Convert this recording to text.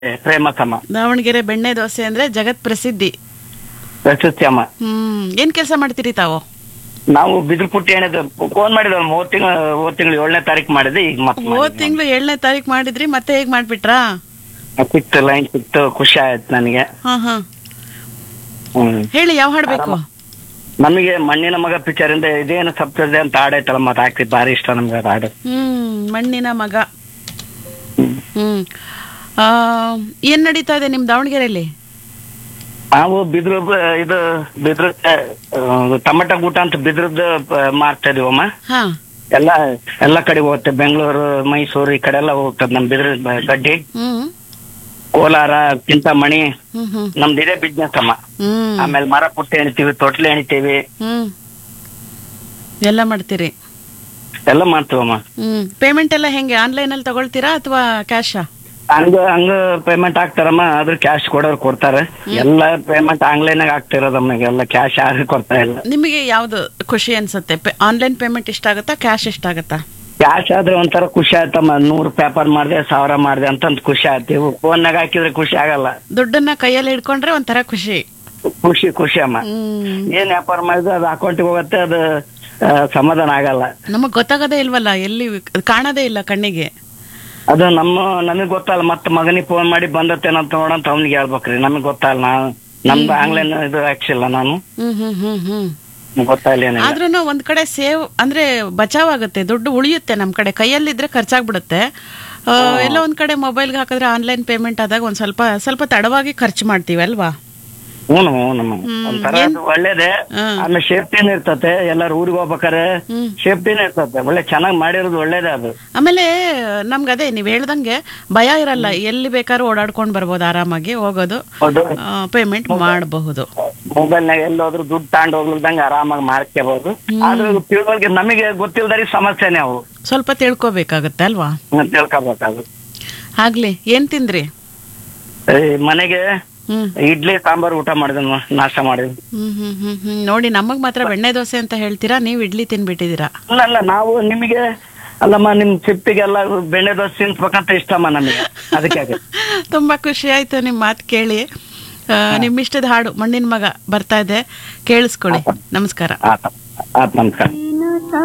Famous ಅಮ್ಮ ದಾವಣಗೆರೆ ಬೆಣ್ಣೆ ದೋಸೆ ಅಂದ್ರೆ ಜಗತ್ ಪ್ರಸಿದ್ಧಿ ಪ್ರಶಸ್ತಿ ಅಮ್ಮ ಹ್ಮ್ ಏನ್ ಕೆಲಸ ಮಾಡ್ತೀರಿ ತಾವು ನಾವು ಬಿದಿರುಪುಟ್ಟಿ ಎಣ್ಣೆದು ಫೋನ್ ಮಾಡಿದ್ವಿ ಮೂವತ್ ತಿಂಗಳು ಮೂವತ್ ತಿಂಗಳು ಏಳನೇ ತಾರೀಕು ಮಾಡಿದ್ದೆ ಈಗ ಹೋದ್ ಮತ್ತೆ ತಿಂಗಳು ಏಳನೇ ತಾರೀಕು ಮಾಡಿದ್ರಿ ಮತ್ತೆ ಹೇಗ್ ಮಾಡ್ಬಿಟ್ರಾ ಸಿಕ್ತು ಲೈನ್ ಸಿಕ್ತು ಖುಷಿ ಆಯ್ತು ನನಗೆ ಹಾ ಹಾ ಹ್ಮ್ ಹೇಳಿ ಯಾವ ಹಾಡ್ಬೇಕು ನಮಗೆ ಮಣ್ಣಿನ ಮಗ ಪಿಕ್ಚರ್ ಇಂದ ಇದೇನು ಸಪ್ತದೆ ಅಂತ ಹಾಡೈತಲ್ಲ ಮತ್ತೆ ಹಾಕ್ತಿ ಭಾರಿ ಇಷ್ಟ ನಮ್ಗೆ ಅದು ಹಾಡು ಹ್ಮ್ ಮಣ್ಣಿನ ಮಗ ಹ್ಮ್. ಹ್ಮ್ ಆ, ಏನ್ ನಡೀತಾ ಇದೆ ನಿಮ್ ದಾವಣಗೆರೆಯಲ್ಲಿ ನಾವು ಬಿದ್ರು ಬ- ಇದು ಬಿದ್ರು ಟೊಮೆಟೊ ಊಟ ಅಂತ ಬಿದ್ರದ್ದು ಮಾರ್ತಾ ಇದೀವಮ್ಮ ಹಾ ಎಲ್ಲ ಎಲ್ಲ ಕಡೆ ಹೋಗುತ್ತೆ ಬೆಂಗಳೂರು ಮೈಸೂರು ಈ ಕಡೆ ಎಲ್ಲ ಹೋಗ್ತದೆ ನಮ್ ಬಿದ್ರ ಬ- ಗಡ್ಡಿ ಹ್ಮ್ ಕೋಲಾರ ಚಿಂತಾಮಣಿ ಹ್ಮ್ ಹ್ಮ್ ನಮ್ದು ಇದೇ ಬಿಸ್ನೆಸ್ ಅಮ್ಮ ಹ್ಮ್ ಆಮೇಲೆ ಮರ ಪುಟ್ಟಿ ಎಣಿತೀವಿ ತೊಟ್ಲು ಎಣಿತೀವಿ ಹ್ಮ್ ಎಲ್ಲ ಮಾಡ್ತೀರಿ ಎಲ್ಲ ಮಾಡ್ತೀವಮ್ಮ ಹ್ಮ್ ಪೇಮೆಂಟ್ ಎಲ್ಲ ಹೆಂಗೆ ಆನ್ಲೈನ್ ಅಲ್ಲಿ ತಗೊಳ್ತೀರಾ ಅಥವಾ ಕ್ಯಾಶಾ ಹಂಗ ಹಂಗ ಪೇಮೆಂಟ್ ಹಾಕ್ತಾರಮ್ಮ ಆದ್ರೆ ಕ್ಯಾಶ್ ಕೊಡೋರು ಕೊಡ್ತಾರೆ ಎಲ್ಲ ಪೇಮೆಂಟ್ ಆನ್ಲೈನ್ ಆಗ್ತಿರೋದಮ್ಮ ಎಲ್ಲ ಕ್ಯಾಶ್ ಯಾರು ಕೊಡ್ತಾ ಇಲ್ಲ ನಿಮಗೆ ಯಾವ್ದು ಖುಷಿ ಅನ್ಸುತ್ತೆ ಆನ್ಲೈನ್ ಪೇಮೆಂಟ್ ಇಷ್ಟ ಆಗುತ್ತಾ ಕ್ಯಾಶ್ ಇಷ್ಟ ಆಗುತ್ತಾ ಕ್ಯಾಶ್ ಆದ್ರೆ ಒಂಥರ ಖುಷಿ ಆಯ್ತಮ್ಮ ನೂರು ಪೇಪರ್ ಮಾಡಿದೆ ಸಾವಿರ ಮಾಡಿದೆ ಅಂತ ಖುಷಿ ಆಯ್ತು ಫೋನ್ನಾಗ ಹಾಕಿದ್ರೆ ಖುಷಿ ಆಗಲ್ಲ ದುಡ್ಡನ್ನ ಕೈಯಲ್ಲಿ ಹಿಡ್ಕೊಂಡ್ರೆ ಒಂಥರ ಖುಷಿ ಖುಷಿ ಖುಷಿ ಅಮ್ಮ ಹ್ಮ್ ಏನ್ ವ್ಯಾಪಾರ ಮಾಡಿದ್ರೆ ಅದು ಅಕೌಂಟಿಗೆ ಹೋಗುತ್ತೆ ಅದು ಆ, ಸಮಾಧಾನ ಆಗಲ್ಲ ನಮಗ್ ಗೊತ್ತಾಗೋದೇ ಇಲ್ವಲ್ಲ ಎಲ್ಲಿ ಕಾಣೋದೇ ಇಲ್ಲ ಕಣ್ಣಿಗೆ ಅದು ನಮ್ಮ ನಮಗ್ ಗೊತ್ತಲ್ಲ ಮತ್ತೆ ಮಗನಿಗೆ ಫೋನ್ ಮಾಡಿ ಬಂದತ್ತೇನಂತ ನೋಡಂತ ಅವ್ನಿಗೆ ಹೇಳ್ಬೇಕ್ರಿ ನಮಗ್ ಗೊತ್ತಲ್ಲ ನಾವು ನಮ್ದು ಆನ್ಲೈನ್ ಇದು ಹಾಕ್ಸಿಲ್ಲ ನಾನು ಹ್ಮ್ ಹ್ಮ್ ಹ್ಮ್ ಹ್ಮ್ ಗೊತ್ತಾಗಲ್ಲ ಏನಿಲ್ಲ ಆದ್ರೂ ಒಂದ್ ಕಡೆ ಸೇವ್ ಅಂದ್ರೆ ಬಚಾವ್ ಆಗುತ್ತೆ ದುಡ್ಡು ಉಳಿಯುತ್ತೆ ನಮ್ ಕಡೆ ಕೈಯಲ್ಲಿದ್ರೆ ಖರ್ಚಾಗ್ಬಿಡುತ್ತೆ ಆ, ಎಲ್ಲ ಒಂದ್ ಕಡೆ ಮೊಬೈಲ್ಗೆ ಹಾಕಿದ್ರೆ ಆನ್ಲೈನ್ ಪೇಮೆಂಟ್ ಆದಾಗ ಒಂದ್ ಸ್ವಲ್ಪ ಸ್ವಲ್ಪ ತಡವಾಗಿ ಖರ್ಚು ಮಾಡ್ತೀವಿ ಅಲ್ವಾ ಹ್ಞೂ ಹ್ಞೂ ಒಂಥರ ಅದು ಒಳ್ಳೇದೇ ಹ್ಮ್. ಆಮೇಲೆ ಸೇಫ್ಟಿನೂ ಇರ್ತತೆ ಎಲ್ಲಾರು ಊರಿಗೆ ಹೋಗ್ಬೇಕಾರೆ ಹ್ಮ್. ಸೇಫ್ಟಿನೂ ಇರ್ತತೆ ಒಳ್ಳೆ ಚೆನ್ನಾಗಿ ಮಾಡಿರೋದು ಒಳ್ಳೇದೇ ಅದು ಆಮೇಲೆ ನಮ್ಗೆ ಅದೇ ನೀವ್ ಹೇಳ್ದಂಗೆ ಭಯ ಇರಲ್ಲ ಎಲ್ಲಿ ಬೇಕಾದ್ರೂ ಓಡಾಡ್ಕೊಂಡ್ ಬರ್ಬೋದು ಆರಾಮಾಗಿ ಹೋಗೋದು ಹೌದು ಪೇಮೆಂಟ್ ಮಾಡಬಹುದು ಮೊಬೈಲ್ನಾಗ ಎಲ್ಲೋದ್ರು ದುಡ್ಡು ತಗೊಂಡು ಹೋಗ್ಲಿಲ್ದಂಗೆ ಆರಾಮಾಗಿ ಮಾಡ್ಕೋಬಹುದು ಆದ್ರೆ ತಿಳುವಳಿಕೆ ನಮಗೆ ಗೊತ್ತಿಲ್ದಾರಿ ಸಮಸ್ಯೆನೇ ಅವು ಸ್ವಲ್ಪ ತಿಳ್ಕೊಬೇಕಾಗತ್ತೆ ಅಲ್ವಾ ಹ್ಮ್, ತಿಳ್ಕೊಬೇಕಾದ್ರು ಆಗ್ಲಿ ಏನ್ ತಿಂದ್ರಿ ಈ ಮನೆಗೆ ಹ್ಮ್ ಇಡ್ಲಿ ಸಾಂಬಾರು ಊಟ ಮಾಡಿದ್ವಿ ನಾಷ್ಟ ಮಾಡಿದ್ವಿ ಹ್ಮ್ ಹ್ಮ್ ಹ್ಮ್ ಹ್ಮ್ ನೋಡಿ ನಮಗ್ ಮಾತ್ರ ಬೆಣ್ಣೆ ದೋಸೆ ಅಂತ ಹೇಳ್ತೀರಾ ನೀವ್ ಇಡ್ಲಿ ತಿನ್ಬಿಟ್ಟಿದೀರಾ ಅಲ್ಲ ಅಲ್ಲ ನಾವು ನಿಮಗೆ ಅಲ್ಲಮ್ಮ ನಿಮ್ ಸಿಪ್ಪಿಗೆಲ್ಲ ಬೆಣ್ಣೆ ದೋಸೆ ತಿನ್ಸ್ಬೇಕಂತ ಇಷ್ಟಮ್ಮ ನಮಗೆ ಅದಕ್ಕೆ ತುಂಬಾ ಖುಷಿ ಆಯ್ತು ನಿಮ್ ಮಾತು ಕೇಳಿ ಆ, ನಿಮ್ ಇಷ್ಟದ ಹಾಡು ಮಣ್ಣಿನ ಮಗ ಬರ್ತಾ ಇದೆ ಕೇಳಿಸ್ಕೊಳ್ಳಿ ನಮಸ್ಕಾರ ಆತ ಆತ್ ನಮಸ್ಕಾರ